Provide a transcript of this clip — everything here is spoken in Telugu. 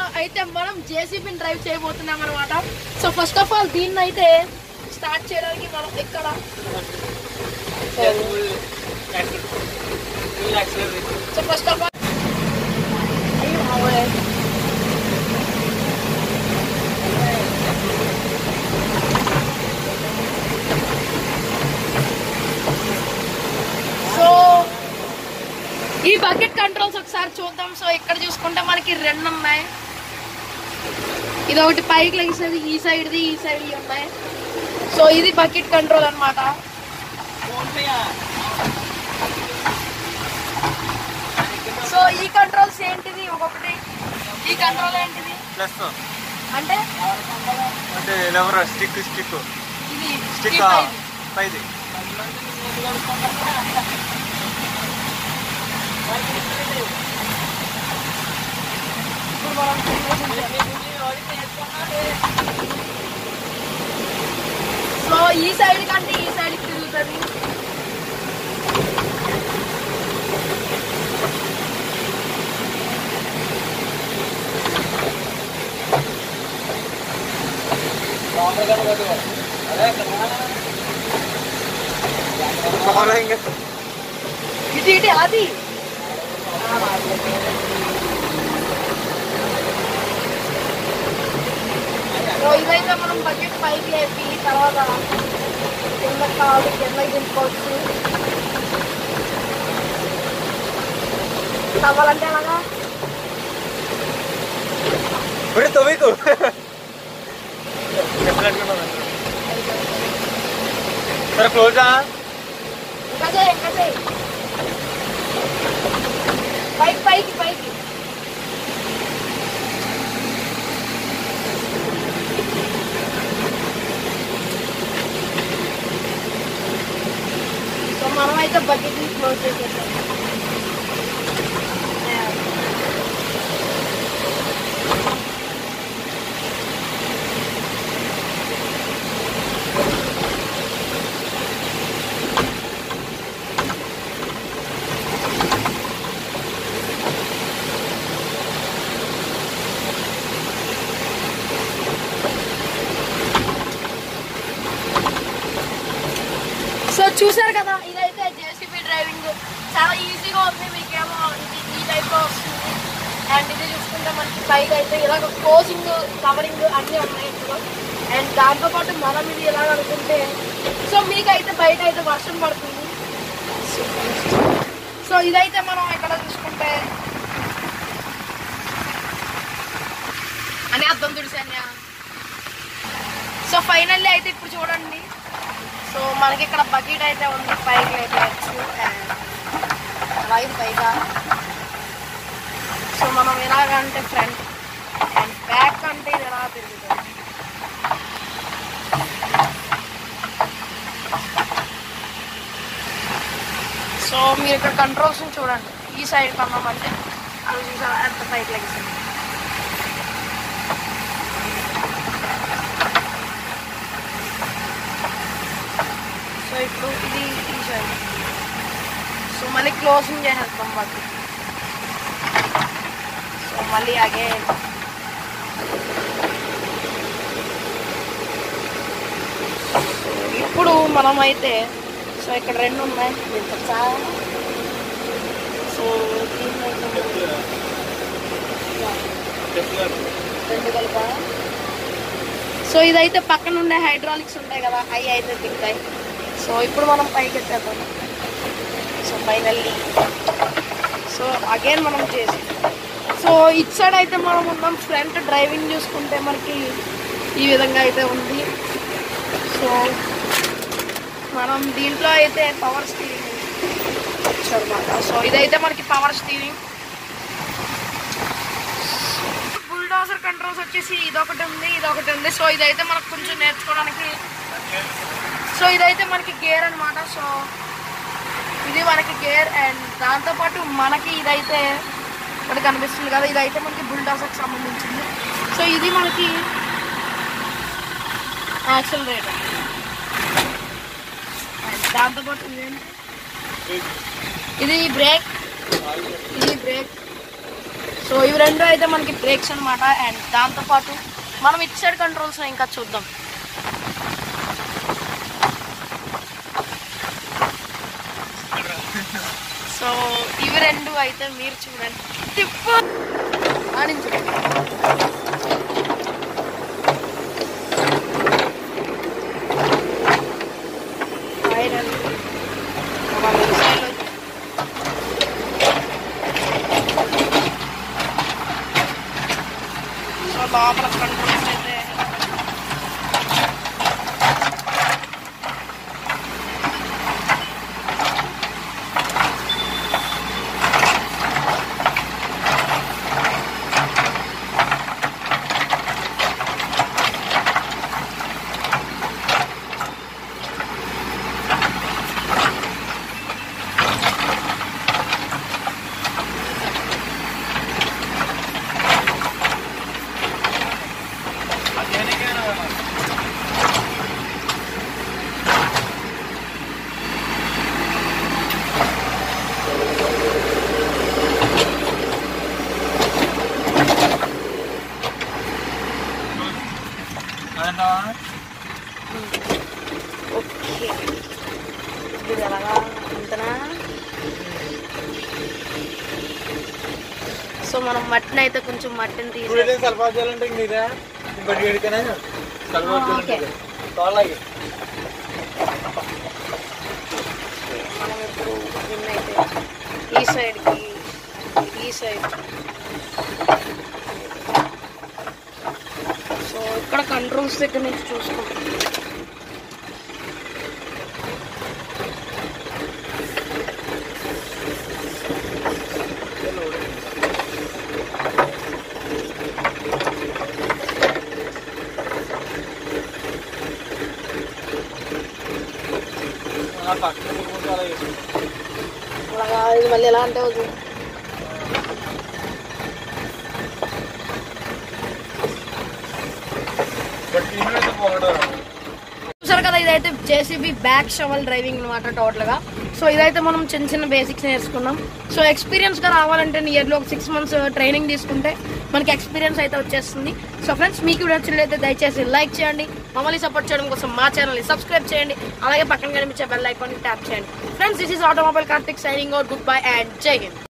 అయితే మనం జేసీబీని డ్రైవ్ చేయబోతున్నాం అనమాట సో ఫస్ట్ ఆఫ్ ఆల్ దీన్ని అయితే స్టార్ట్ చేయడానికి మనం ఇక్కడ so first of all so ఈ బకెట్ కంట్రోల్స్ ఒకసారి చూద్దాం సో ఇక్కడ చూసుకుంటే మనకి రెండు ఉన్నాయి ఇది ఒకటి పైకి లెగిసేది ఈ సైడ్ది ఈ సైడ్ ఉన్నాయి సో ఇది బకెట్ కంట్రోల్ అన్నమాట సో ఈ కంట్రోల్స్ ఏంటిది ఒక్కొక్కటి ఈ కంట్రోల్ ఏంటిది ప్లస్ అంటే అంటే ఎవరు స్టిక్ స్టిక్ ఇది స్టిక్ ఈ పైది. పైది ఇప్పుడు మనం సో ఈ సైడ్ కంటే ఈ సైడ్ తిరుగుతుంది పోరా ఇంకా ఇటు ఇటు అది సో ఇదైతే మనం బకెట్ పైకి లేపి తర్వాత కింద కాదు కింద దింపుకోవచ్చు కావాలంటే అలాగా ఇప్పుడు తొమ్మికు సరే క్లోజా ఇంకా చేయి ఇంకా చేయి పైకి పైకి పైకి సో మనమైతే బకెట్ క్లోజ్ చేసేసాం సో చూసారు కదా ఇదైతే జేసీబీ డ్రైవింగ్ చాలా ఈజీగా ఉంది మీకేమో ఇది ఈ టైప్ లో వస్తుంది అండ్ ఇది చూసుకుంటే మనకి పైకి అయితే ఇలాగ క్లోజింగ్ కవరింగ్ అన్నీ ఉన్నాయి ఇందులో అండ్ దాంతో పాటు మనం ఇది ఎలాగ అనుకుంటే సో మీకైతే బయట అయితే వర్షం పడుతుంది సో ఇదైతే మనం ఇక్కడ చూసుకుంటే అని అర్థం తుడిసాన్యా సో ఫైనల్లీ అయితే ఇప్పుడు చూడండి సో మనకి ఇక్కడ బకెట్ అయితే ఉంది పైకి అయితే వైట్ పైగా సో మనం ఎలాగంటే ఫ్రంట్ అండ్ బ్యాక్ అంటే ఇది ఎలా తిరుగుతుంది సో మీరు ఇక్కడ కంట్రోల్స్ చూడండి ఈ సైడ్ కన్నామంటే అది చూసారా ఎంత పైకి లెగిస్తుంది సో ఇప్పుడు ఇది ఈ సైడ్ సో మళ్ళీ క్లోజింగ్ చేసేస్తాం బట్టి సో మళ్ళీ అగే ఇప్పుడు మనం అయితే సో ఇక్కడ రెండు ఉన్నాయి దీంతో చాలా సో దీన్నైతే రెండు కలిపా సో ఇదైతే పక్కన ఉండే హైడ్రాలిక్స్ ఉంటాయి కదా అవి అయితే దిగుతాయి సో ఇప్పుడు మనం పైకి ఎత్తేద్దాం సో ఫైనల్లీ సో అగైన్ మనం చేసి సో ఇట్ సైడ్ అయితే మనం ఉన్నాం ఫ్రంట్ డ్రైవింగ్ చూసుకుంటే మనకి ఈ విధంగా అయితే ఉంది సో మనం దీంట్లో అయితే పవర్ స్టీరింగ్ అనమాట సో ఇదైతే మనకి పవర్ స్టీరింగ్ బుల్డోజర్ కంట్రోల్స్ వచ్చేసి ఇదొకటి ఉంది ఇదొకటి ఉంది సో ఇదైతే మనకు కొంచెం నేర్చుకోవడానికి సో ఇదైతే మనకి గేర్ అన్నమాట సో ఇది మనకి గేర్ అండ్ దాంతోపాటు మనకి ఇదైతే మనకి కనిపిస్తుంది కదా ఇదైతే మనకి బుల్డాసర్కి సంబంధించింది సో ఇది మనకి యాక్సలరేటర్ అండ్ దాంతోపాటు ఇదేంటి ఇది బ్రేక్ ఇది బ్రేక్ సో ఇవి రెండు అయితే మనకి బ్రేక్స్ అనమాట అండ్ దాంతోపాటు మనం ఇటు సైడ్ కంట్రోల్స్ ఇంకా చూద్దాం సో ఇవి రెండు అయితే మీరు చూడండి తిప్పు ఆడించు ఐరన్ ఒక మిసైల్ సో లోపల కంట్రోల్స్ అయితే ఓకే ఇది ఎలాగా అంతనా సో మనం మట్టిని అయితే కొంచెం మట్టిని తీసి ఇప్పుడు సల్ఫా చేయాలంటే మీరా ఇంకోటి వేడికనే సల్ఫా ఆ, ఓకే. చేయాలంటే తోలాగి మనం ఇప్పుడు దీన్ని అయితే ఈ సైడ్కి ఈ సైడ్ సో ఇక్కడ కంట్రోల్స్ దగ్గర నుంచి చూసుకుంటాం పక్కన తిరుగుకుంటూ అలాగే అలాగా ఇది మళ్ళీ ఎలా అంటే వద్దు బట్ దీని మీద పోగడం చూసారు కదా ఇదైతే జేసీబీ బ్యాక్ షవల్ డ్రైవింగ్ అనమాట టోటల్ గా సో ఇదైతే మనం చిన్న చిన్న బేసిక్స్ నేర్చుకున్నాం సో ఎక్స్పీరియన్స్ గా రావాలంటే ఇయర్లో ఒక సిక్స్ మంత్స్ ట్రైనింగ్ తీసుకుంటే మనకి ఎక్స్పీరియన్స్ అయితే వచ్చేస్తుంది సో ఫ్రెండ్స్ మీకు వీడియో నచ్చినట్లయితే దయచేసి లైక్ చేయండి మమ్మల్ని సపోర్ట్ చేయడం కోసం మా ఛానల్ని సబ్స్క్రైబ్ చేయండి అలాగే పక్కన కనిపించే బెల్ ఐకాన్ ట్యాప్ చేయండి friends this is automobile Karthik signing out good bye and Jai Hind